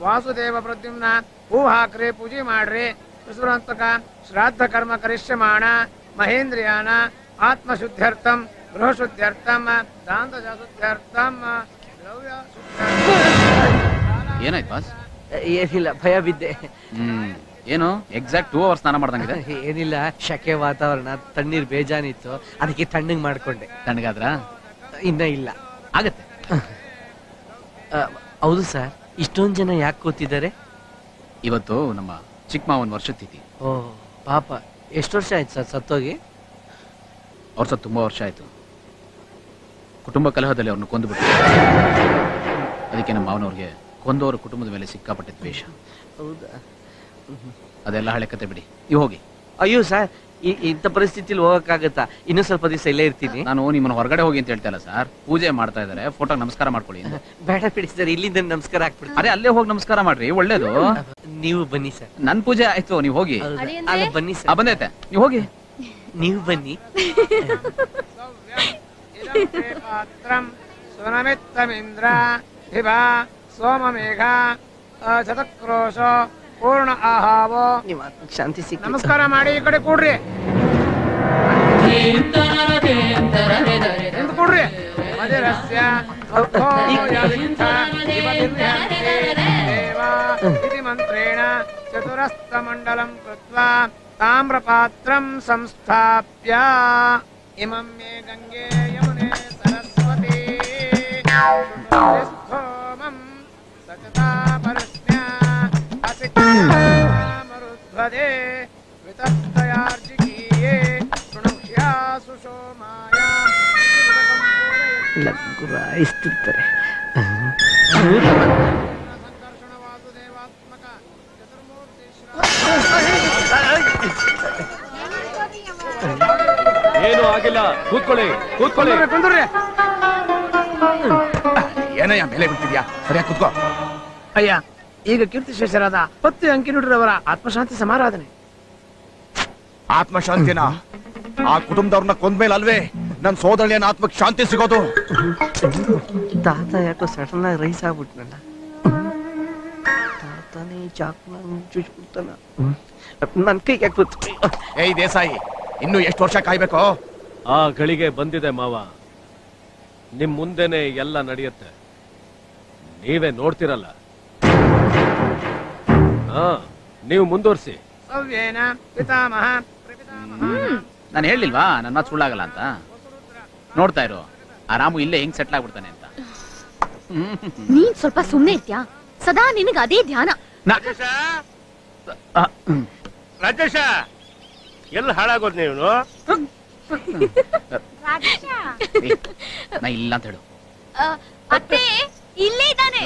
ವಾಸುದೇವ ಪ್ರದ್ಯುಮ್ನ ಹೂ ಹಾಕ್ರಿ ಪೂಜೆ ಮಾಡ್ರಿ ತ್ರಿಸುರಾಂತಕ ಶ್ರಾದ್ದ ಕರ್ಮ ಕರಿಷ್ಯಮಾಣ ಮಹೇಂದ್ರಿಯಾನ ಆತ್ಮಶುದ್ಧ್ಯರ್ಥಂ ಗೃಹಶುದ್ಧ್ಯರ್ಥಂ ದಾಂತ ಶುದ್ಧ್ಯರ್ಥಂ ದ್ರವ್ಯ ಏನಾಯ್ತು ಬಾಸ್ ಏನಿಲ್ಲ ಭಯ ಬಿದ್ದೆ ಹ್ಮ್ ಏನು ಎಕ್ಸಾಕ್ಟ್ ಟೂ ಅವರ್ಸ್ ಸ್ನಾನ ಮಾಡ್ದಂಗಿದೆ ಏನಿಲ್ಲ ಶಕೆ ವಾತಾವರಣ ತಣ್ಣೀರ್ ಬೇಜಾನಿತ್ತು ಅದಕ್ಕೆ ತಣ್ಣಗ್ ಮಾಡ್ಕೊಂಡೆ ತಣ್ಣಗಾದ್ರ ಇನ್ನ ಇಲ್ಲ ಆಗತ್ತೆ ಆ, ಹೌದು ಸರ್ ಇಷ್ಟೊಂದ್ ಜನ ಯಾಕೆ ಕೂತಿದ್ದಾರೆ ಇವತ್ತು ನಮ್ಮ ಚಿಕ್ಕ ಮಾವನ್ ವರ್ಷದ ತಿಥಿ ಓ ಪಾಪ ಎಷ್ಟು ವರ್ಷ ಆಯ್ತು ಸರ್ ಸತ್ತೋಗಿ ಅವ್ರ ಸತ್ತು ತುಂಬಾ ವರ್ಷ ಆಯ್ತು ಕುಟುಂಬ ಕಲಹದಲ್ಲಿ ಅವ್ರನ್ನ ಕೊಂದುಬಿಟ್ಟು ಅದಕ್ಕೆ ನಮ್ಮ ಮಾವನವ್ರಿಗೆ ಕೊಂದವರ ಕುಟುಂಬದ ಮೇಲೆ ಸಿಕ್ಕಾಪಟ್ಟೆ ದ್ವೇಷ ಹೌದಾ ಅದೆಲ್ಲ ಹಳೆ ಕತೆ ಬಿಡಿ ನೀವು ಹೋಗಿ ಅಯ್ಯೋ ಸರ್ ಈ ಇಂಥ ಪರಿಸ್ಥಿತಿಲಿ ಹೋಗಕ್ಕಾಗತ್ತಾ ಇನ್ನೂ ಸ್ವಲ್ಪ ದಿವಸ ಇಲ್ಲೇ ಇರ್ತೀನಿ ನಾನು ನಿಮ್ಮನ್ನ ಹೊರಗಡೆ ಹೋಗಿ ಅಂತ ಹೇಳ್ತಾ ಇಲ್ಲ ಸರ್ ಪೂಜೆ ಮಾಡ್ತಾ ಇದಾರೆ ಫೋಟೋ ನಮಸ್ಕಾರ ಮಾಡ್ಕೊಳ್ಳಿ ಅಂತ. ಬೇಡ ಬಿಡಿ ಸರ್ ಇಲ್ಲಿಂದ ನಮಸ್ಕಾರ ಹಾಕ್ಬಿಡ್ತೀನಿ ಅದೇ ಅಲ್ಲೇ ಹೋಗಿ ನಮಸ್ಕಾರ ಮಾಡ್ರಿ ಒಳ್ಳೇದು ನೀವು ಬನ್ನಿ ಸರ್ ನನ್ ಪೂಜೆ ಆಯ್ತು ನೀವು ಹೋಗಿ ಹೌದಾ? ಅಳಿಯಂದ್ರೆ? ಅಲ್ಲ ಬನ್ನಿ ಆ ಸರ್ ಬಂದೈತೆ ನೀವು ಹೋಗಿ ನೀವು ಬನ್ನಿ ಇದಂ ತೇ ಪಾತ್ರಂ ಸುನಮಿತ್ತಮಿಂದ್ರ ಧಿಬಾ ಸೋಮಮೇಘ ಶತಕ್ರೋಶ ಪೂರ್ಣ ಆಹಾವೋ ನಿಮ್ಮ ಆತ್ಮಕ್ಕೆ ಶಾಂತಿ ಸಿಕ್ಕ ನಮಸ್ಕಾರ ಮಾಡಿ ಈ ಕಡೆ ಕೂಡ್ರಿ ನಿಂತು ಕೂಡ್ರಿ ಮದಿರಸ್ಯ ಸೌಖ್ಯೋ ಯವಿತ್ಥ ಇವತಿರ್ಹಂತಿ ದೇವಾ ಇತಿ ಮಂತ್ರೇಣ ಚತುರಸ್ತಮಂಡಲಂ ಕೃತ್ವಾ ತಾಮ್ರಪಾತ್ರಂ ಸಂಸ್ಥಾಪ್ಯ ಇಮಂ ಮೇ ಗಂಗೆ ಯಮುನೆ ಸರಸ್ವತಿ ಶುದ್ಧೋಮಂ ಸಚತಾ ಪರಸ್ಮ್ಯ ಅಸಿಕ್ತಮರುಧ್ವದೆ ವಿತಸ್ತಯಾರ್ಜಿಗೀಯೇ ಶೃಣುಹ್ಯಾ ಸುಶೋಮಾಯ ಗುರಾಯಿಸ್ತಿರ್ತಾರೆ ಸಂಕರ್ಷಣ ವಾಸುದೇವಾತ್ಮಕ ಚತುರ್ಮೂರ್ತಿ ಏನು ಆಗಿಲ್ಲ ಕೂತ್ಕೊಳ್ಳಿ ಕೂತ್ಕೊಳ್ಳಿ ಕುಂದ್ರಿ ಏನಯ್ಯ ಮೇಲೆ ಬಿಡ್ತಿದ್ಯಾ ಸರಿಯಾಗಿ ಕುತ್ಕೋ ಅಯ್ಯ ಈಗ ಕೀರ್ತಿಶೇಷರಾದ ಪತ್ತಿ ಅಂಕಿನುಡಿರವರ ಆತ್ಮಶಾಂತಿ ಸಮಾರಾಧನೆ ಆತ್ಮಶಾಂತಿನ ಆ ಕುಟುಂಬದವ್ರನ್ನ ಕೊಂದ್ಮೇಲೆ ಅಲ್ವೇ ನನ್ ಸೋದರಳಿಯನ್ ಆತ್ಮಕ್ಕೆ ಶಾಂತಿ ಸಿಗೋದು ತಾತ ಯಾಕೋ ಸಡನ್ ಆಗಿ ರೈಸ್ ಆಗ್ಬಿಟ್ನಲ್ಲ ತಾತನೇ ಚಾಕ್ನ ಚುಚ್ಬಿಡ್ತಾನ ನನ್ ಕೈಗೆ ಯಾಕೆ ಗೊತ್ತು ಏಯ್ ದೇಸಾಯಿ ಇನ್ನು ಎಷ್ಟು ವರ್ಷ ಕಾಯ್ಬೇಕು ಆ ಗಳಿಗೆ ಬಂದಿದೆ ಮಾವ ನಿಮ್ ಮುಂದೆನೆ ಎಲ್ಲ ನಡೆಯುತ್ತೆ ನೀವೇ ನೋಡ್ತಿರಲ್ಲ ಹಾ ನೀವು ಮುಂದುವರ್ಸಿ ಸವ್ಯೇನ ಪಿತಾಮಹ ಪ್ರಪಿತಾಮಹ ನಾನು ಹೇಳಿಲ್ವಾ ನನ್ನ ಮಾತು ಸುಳ್ಳಾಗಲ್ಲ ಅಂತ ನೋಡ್ತಾ ಇರು ಆ ರಾಮು ಇಲ್ಲೇ ಹೆಂಗ್ ಸೆಟ್ಲ್ ಆಗ್ಬಿಡ್ತಾನೆ ಅಂತ ಹ್ಮ್. ನೀನ್ ಸ್ವಲ್ಪ ಸುಮ್ನೆ ಇರ್ತ್ಯಾ ಸದಾ ನಿನಗ ಅದೇ ಧ್ಯಾನ ನಾ- ಆ, ಹ್ಮ್. ರಾಜೇಶ ಎಲ್ಲಿ ಹಾಳಾಗೋದ್ ನೀವು ಏ, ನಾ ಇಲ್ಲ ಅಂತ ಹೇಳು ಅತ್ತೆ ಇಲ್ಲೇ ಇದ್ದಾನೆ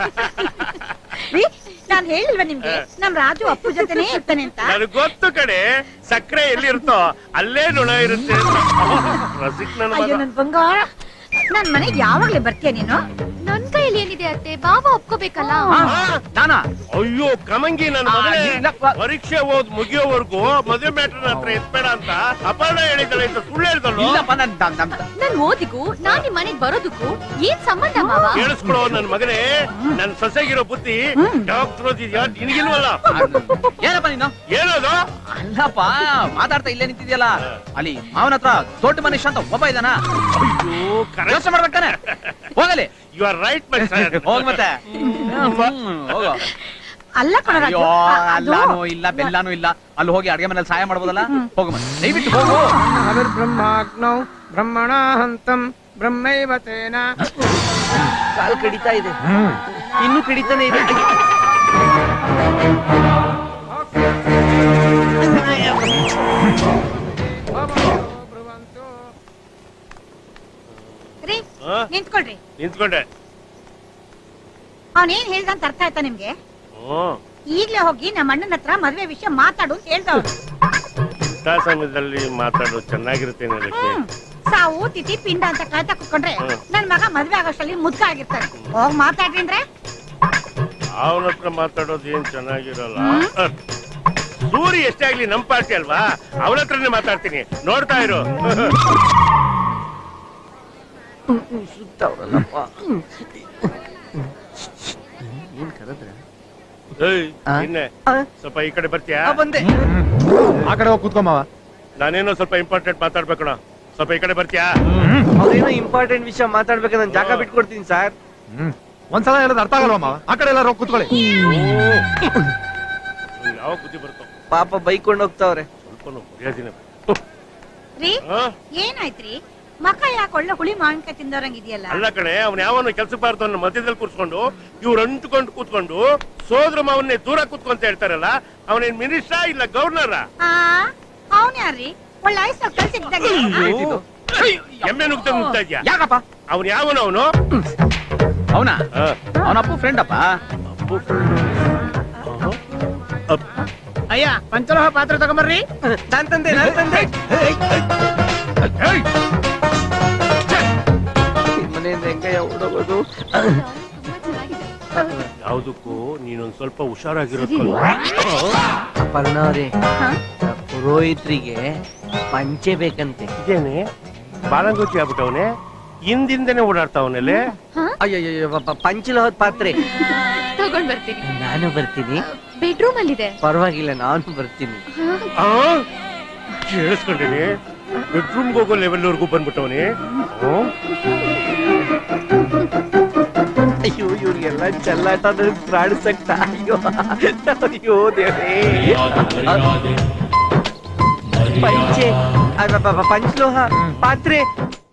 ನಾನ್ ಹೇಳಿಲ್ವಾ ನಿಮ್ಗೆ ನಮ್ ರಾಜು ಅಪ್ಪು ಜೊತೆನೇ ಇರ್ತಾನೆ ಅಂತ ನನಗ್ ಗೊತ್ತು ಕಡೆ ಸಕ್ಕರೆ ಎಲ್ಲಿರುತ್ತೋ ಅಲ್ಲೇ ನೊಣ ಇರುತ್ತೆ ಅಂತ. ರಸಿಕ್ ನನ್ನ ಅಯ್ಯೋ ಮಗ ನನ್ ಬಂಗಾರ ನನ್ ಮನೆಗ್ ಯಾವಾಗ್ಲೇ ಬರ್ತೀಯ ನೀನು ನನ್ ಕೈಯಲ್ಲಿ ಏನಿದೆ ಅತ್ತೆ ಬಾಬಾ ಒಪ್ಕೋಬೇಕಲ್ಲ ಆ, ನಾನಾ ಅಯ್ಯೋ ಕಮಂಗಿ ನನ್ನ ಆ, ಮಗನೇ ಇಲ್ಲಪ್ಪ. ಪರೀಕ್ಷೆ ಓದ್ ಮುಗಿಯೋವರೆಗೂ ಮದುವೆ ಮ್ಯಾಟ್ರನ್ ಹತ್ರ ಎತ್ಬೇಡ ಅಂತ ಅಪರ್ಣ ಹೇಳಿದ್ದಾಳೆ ಅಂತ ಸುಳ್ಳು ಹೇಳ್ದಲ್ಲ ಇಲ್ಲಪ್ಪ ನನ್ ನನ್- ನನ್- ನನ್ ಓದಿಗೂ ನಾನ್ ನಿಮ್ ಮನೆಗ್ ಬರೋದಕ್ಕೂ ಏನ್ ಸಂಬಂಧ ಮಾವ ಕೇಳಿಸ್ಕೊಳೋ ನನ್ ಮಗನೇ ನನ್ ಸೊಸೆಗಿರೋ ಬುದ್ಧಿ ಡಾಕ್ಟರ್ ಓದಿದ್ಯಾ ನಿನಗಿಲ್ವಲ್ಲ ಏನಪ್ಪ ನೀನು ಏನದು ಅಲ್ಲಪ್ಪ ಮಾತಾಡ್ತಾ ಇಲ್ಲೇ ನಿಂತಿದ್ಯಲ್ಲ ಅಲ್ಲಿ ಮಾವನ ಹತ್ರ ದೊಡ್ಡ ಮನುಷ್ಯ ಅಂತ ಒಬ್ಬ ಇದಾನ ಅಯ್ಯೋ ಕರೆಕ್ಟ್ ಯೋಚನೆ ಮಾಡ್ಬೇಕಾನೆ ಹೋಗಲಿ you are right my son ಹೋಗ್ ಮತ್ತೆ ಹ್ಮ್, ಹೋಗು ಅಲ್ಲ ಕಣ ರಾಜು ಅಯ್ಯೋ ಅದು ಅಲ್ಲಾನು ಇಲ್ಲ ಬೆಲ್ಲಾನು ಇಲ್ಲ ಅಲ್ಲಿ ಹೋಗಿ ಅಡಿಗೆ ಮನೇಲಿ ಸಹಾಯ ಮಾಡ್ಬೋದಲ್ಲ ಹೋಗು ಮತ್ತೆ ದಯವಿಟ್ಟು ಹೋಗು ಹವಿರ್ಬ್ರಹ್ಮಾಗ್ನೌ ಬ್ರಹ್ಮಣ ಹಂತಂ ಬ್ರಹ್ಮೈವ ತೇನ ಕಾಲ್ ಕಡಿತಾ ಇದೆ ಇನ್ನೂ ಕಡಿತಾನೆ ಇದೆ ಬ್ರುವಂತು ರೀ ಆ? ನಿಂತ್ಕೊಳ್ರಿ ನಿಂತ್ಕೊಂಡೆ ಅವನೇನ್ ಹೇಳ್ದ ಅಂತ ಅರ್ಥ ಆಯ್ತಾ ನಿಮ್ಗೆ ಹ್ಮ್ ಈಗ್ಲೇ ಹೋಗಿ ನಮ್ಮ ಅಣ್ಣನ ಹತ್ರ ಮದ್ವೆ ವಿಷಯ ಮಾತಾಡು ಅಂತ ಹೇಳ್ದವ್ರು ಇಂಥ ಸಮಯದಲ್ಲಿ ಮಾತಾಡೋದು ಚೆನ್ನಾಗಿರುತ್ತೆ ನನಗೆ ಹ್ಮ್ ಸಾವು ತಿಥಿ ಪಿಂಡ ಅಂತ ಕಾಯ್ತಾ ಕುತ್ಕೊಂಡ್ರೆ ಹ್ಮ್. ನನ್ ಮಗ ಮದ್ವೆ ಆಗೋಷ್ಟಲ್ಲಿ ಮುದ್ಕ ಆಗಿರ್ತಾನೆ ಹೋಗ್ ಮಾತಾಡ್ರಿ ಅಂದ್ರೆ ಅವನ ಹತ್ರ ಮಾತಾಡೋದು ಏನ್ ಚೆನ್ನಾಗಿರಲ್ಲ ಸೂರಿ ಎಷ್ಟೇ ಆಗ್ಲಿ ನಮ್ ಪಾರ್ಟಿ ಅಲ್ವಾ ಅವನ ಹತ್ರನೇ ಮಾತಾಡ್ತೀನಿ ನೋಡ್ತಾ ಇರು ಸುತ್ತವ್ರಲ್ಲಪ್ಪ ಏನ್ ಕರೆದ್ರ ಏಯ್, ಆ? ನಿನ್ನೆ ಆ? ಸ್ವಲ್ಪ ಈ ಕಡೆ ಬರ್ತೀಯಾ ಆ, ಬಂದೆ ಆ ಕಡೆ ಹೋಗಿ ಕೂತ್ಕೊ ಮಾವ ನಾನೇನೋ ಸ್ವಲ್ಪ ಇಂಪಾರ್ಟೆಂಟ್ ಮಾತಾಡ್ಬೇಕಣ ಸ್ವಲ್ಪ ಈ ಕಡೆ ಬರ್ತೀಯಾ ಅವ್ರೇನೋ ಇಂಪಾರ್ಟೆಂಟ್ ವಿಷಯ ಮಾತಾಡ್ಬೇಕು ನಾನು ಜಾಗ ಬಿಟ್ಕೊಡ್ತೀನಿ ಸರ್ ಹ್ಮ್ ಒಂದ್ಸಲ ಹೇಳೋದು ಅರ್ಥ ಆಗಲ್ವಾ ಮಾವ ಆ ಕಡೆ ಎಲ್ಲ ಹೋಗಿ ಕೂತ್ಕೊಳ್ಳಿ ಯಾವ ಬುದ್ಧಿ ಬರ್ತೋ ಪಾಪ ಬೈಕೊಂಡು ಹೋಗ್ತಾವ್ರೆ ಸ್ವಲ್ಪ ಮರ್ಯಾದಿನ ರೀ ಏನಾಯ್ತ್ರಿ ಮಕ್ಕ ಯಾಕೆ ಒಳ್ಳೆ ಹುಳಿ ಮಾವಿನಕಾಯಿ ತಿಂದವ್ರಂಗಿದೆಯಲ್ಲ ಅಲ್ಲ ಕಣೆ ಅವ್ನ ಯಾವನು ಕೆಲ್ಸ ಬಾರ್ದವನ್ನ ಮಧ್ಯದಲ್ಲಿ ಕೂರ್ಸ್ಕೊಂಡು ಇವ್ರು ಅಂಟ್ಕೊಂಡು ಕೂತ್ಕೊಂಡು ಸೋದ್ರ ಮಾವನ್ನೇ ದೂರ ಕೂತ್ಕೊಂತ ಹೇಳ್ತಾರಲ್ಲ ಅವನೇನ್ ಮಿನಿಸ್ಟ್ರಾ ಇಲ್ಲ ಗವರ್ನರ ಆ ಅವನ್ ಯಾರ್ರಿ ಒಳ್ಳೆ ಐಸ್ ಕಳ್ಸಿದ್ದಂಗೆ ಎಮ್ಮೆ ನುಗ್ತ ನುಗ್ತಾ ಇದ್ಯಾ ಯಾಕಪ್ಪ ಅವ್ನ್ ಯಾವನು ಅವನು ಅವನ ಅವನಪ್ಪ ಫ್ರೆಂಡ್ ಅಪ್ಪ ಅಯ್ಯ ಪಂಚಲೋಹ ಪಾತ್ರ ತಗೊಂಬರ್ರಿ ನಾನ್ ತಂದೆ ನಾನ್ ತಂದೆ ನಿಮ್ ಮನೆಯಿಂದ ಹೆಂಗಯ್ಯ ಓಡೋಗೋದು ಯಾವ್ದಕ್ಕೂ ನೀನೊಂದ್ ಸ್ವಲ್ಪ ಹುಷಾರಾಗಿರೋದು ಅಪರ್ಣ ಅವ್ರೆ ಪುರೋಹಿತ್ರಿಗೆ ಪಂಚೆ ಬೇಕಂತೆ ಇದೇನೆ ಬಾಲಂಗುಚಿ ಆಗ್ಬಿಟ್ಟವನೆ ಹಿಂದಿಂದನೇ ಓಡಾಡ್ತಾವನಲ್ಲೇ ಅಯ್ಯಯ್ಯೋ ಪಂಚಲೋಹದ ಪಾತ್ರೆ ತಗೊಂಡ್ ಬರ್ತೀನಿ ನಾನು ಬರ್ತೀನಿ ಬೆಡ್ರೂಮ್ ಅಲ್ಲಿದೆ ಪರವಾಗಿಲ್ಲ ನಾನು ಬರ್ತೀನಿ ಆ ಕೇಳಿಸ್ಕೊಂಡಿನಿ ಬೆಡ್ರೂಮ್ ಹೋಗೋ ಲೆವೆಲ್ ವರ್ಗೂ ಬಂದ್ಬಿಟ್ಟವನೆ ಅಯ್ಯೋ ಇವ್ರಿಗೆಲ್ಲ ಚೆಲ್ಲಾಟ ಪ್ರಾಣಿಸಕ್ತ ಅಯ್ಯೋ ಅಯ್ಯೋ ದೇವ್ರೇ ಪಂಚೆ ಅಬ್ಬಬ್ಬಬ್ಬ, ಪಂಚಲೋಹ ಪಾತ್ರೆ